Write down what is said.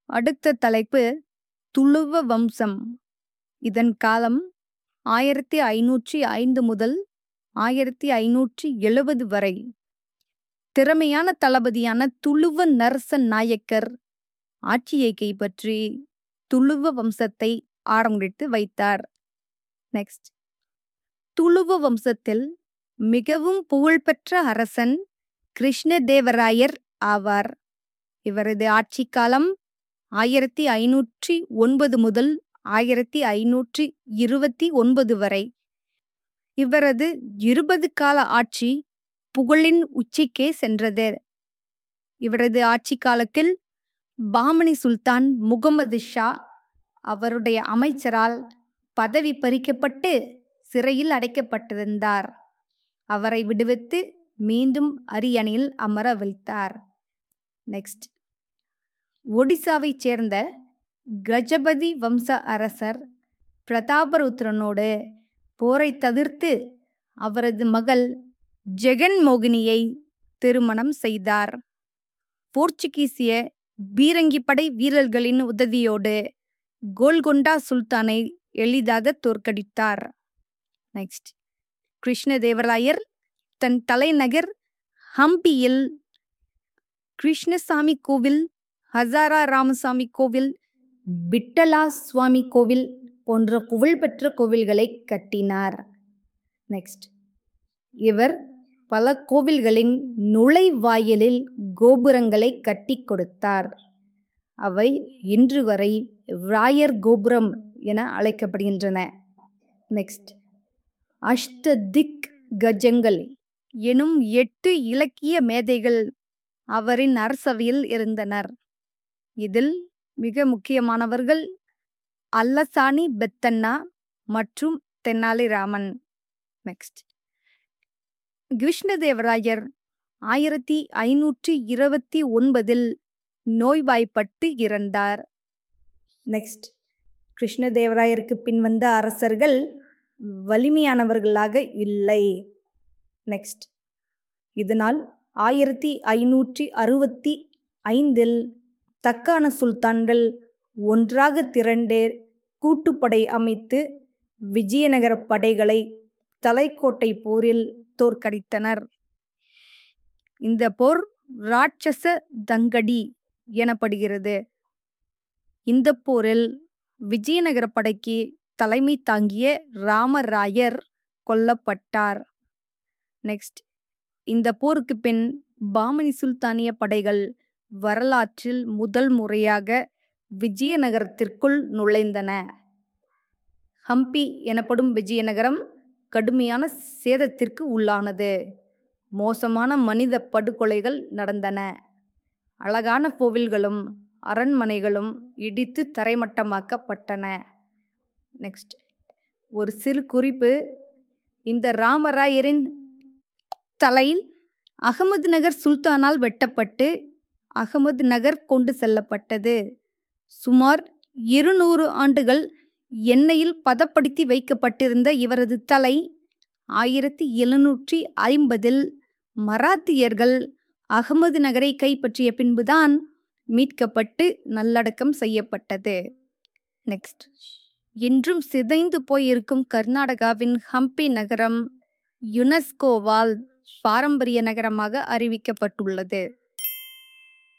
அடுத்த தலைப்பு துளுவ வம்சம் இதன் காலம் ஆயிரத்தி ஐநூற்றி ஐந்து முதல் ஆயிரத்தி ஐநூற்றி எழுபது வரை திறமையான தளபதியான துளுவ நரச நாயக்கர் ஆட்சியை கைப்பற்றி துளுவ வம்சத்தை ஆரம்பித்து வைத்தார் நெக்ஸ்ட் துளுவ வம்சத்தில் மிகவும் புகழ்பெற்ற அரசன் கிருஷ்ணதேவராயர் ஆவார் இவரது ஆட்சி காலம் ஆயிரத்தி ஐநூற்றி ஒன்பது முதல் ஆயிரத்தி ஐநூற்றி இருபத்தி ஒன்பது வரை இவரது இருபது கால ஆட்சி புகழின் உச்சிக்கே சென்றது இவரது ஆட்சி காலத்தில் பாமனி சுல்தான் முகமது ஷா அவருடைய அமைச்சரால் பதவி பறிக்கப்பட்டு சிறையில் அடைக்கப்பட்டிருந்தார் அவரை விடுவித்து மீண்டும் அரியணையில் அமர வைத்தார் நெக்ஸ்ட் ஒடிசாவைச் சேர்ந்த கஜபதி வம்ச அரசர் பிரதாபருத்ரனோடு போரை தவிர்த்து அவரது மகள் ஜெகன்மோகினியை திருமணம் செய்தார் போர்ச்சுகீசிய பீரங்கிப்படை வீரர்களின் உதவியோடு கோல்கொண்டா சுல்தானை எளிதாக தோற்கடித்தார் நெக்ஸ்ட் கிருஷ்ணதேவராயர் தன் தலைநகர் ஹம்பியில் கிருஷ்ணசாமி கோவில் ஹசாரா ராமசாமி கோவில் பிட்டலா சுவாமி கோவில் போன்ற புகழ்பெற்ற கோவில்களை கட்டினார் நெக்ஸ்ட் இவர் பல கோவில்களின் நுழைவாயிலில் கோபுரங்களை கட்டி கொடுத்தார் அவை இன்று வரை ராயர் கோபுரம் என அழைக்கப்படுகின்றன நெக்ஸ்ட் அஷ்டதிக் கஜங்கள் எனும் எட்டு இலக்கிய மேதைகள் அவரின் அரசவையில் இருந்தனர் இதில் மிக முக்கியமானவர்கள் அல்லசாணி பெத்தண்ணா மற்றும் தென்னாலிராமன் நெக்ஸ்ட் கிருஷ்ணதேவராயர் ஆயிரத்தி ஐநூற்றி இருபத்தி ஒன்பதில் நோய்வாய்ப்பட்டு இறந்தார் நெக்ஸ்ட் கிருஷ்ணதேவராயருக்கு பின் வந்த அரசர்கள் வலிமையானவர்களாக இல்லை நெக்ஸ்ட் இதனால் ஆயிரத்தி ஐநூற்றி அறுபத்தி ஐந்தில் தக்கான சுல்தான்கள் ஒன்றாக திரண்டு கூட்டுப்படை அமைத்து விஜயநகர படைகளை தலைக்கோட்டை போரில் தோற்கடித்தனர் இந்த போர் ராட்சச தங்கடி எனப்படுகிறது இந்த போரில் விஜயநகர படைக்கு தலைமை தாங்கிய ராமராயர் கொல்லப்பட்டார் நெக்ஸ்ட் இந்த போருக்கு பின் பாமனி சுல்தானிய படைகள் வரலாற்றில் முதல் முறையாக விஜயநகரத்திற்குள் நுழைந்தன ஹம்பி எனப்படும் விஜயநகரம் கடுமையான சேதத்திற்கு உள்ளானது மோசமான மனித படுகொலைகள் நடந்தன அழகான கோவில்களும் அரண்மனைகளும் இடித்து தரைமட்டமாக்கப்பட்டன நெக்ஸ்ட் ஒரு சிறு குறிப்பு இந்த ராமராயரின் தலையில் அகமது நகர் சுல்தானால் வெட்டப்பட்டு அகமது நகர் கொண்டு செல்லப்பட்டது சுமார் இருநூறு ஆண்டுகள் எண்ணெயில் பதப்படுத்தி வைக்கப்பட்டிருந்த இவரது தலை ஆயிரத்தி எழுநூற்றி ஐம்பதில் மராத்தியர்கள் அகமது நகரை கைப்பற்றிய பின்புதான் மீட்கப்பட்டு நல்லடக்கம் செய்யப்பட்டது நெக்ஸ்ட் இன்றும் சிதைந்து போயிருக்கும் கர்நாடகாவின் ஹம்பி நகரம் யுனெஸ்கோவால் பாரம்பரிய நகரமாக அறிவிக்கப்பட்டுள்ளது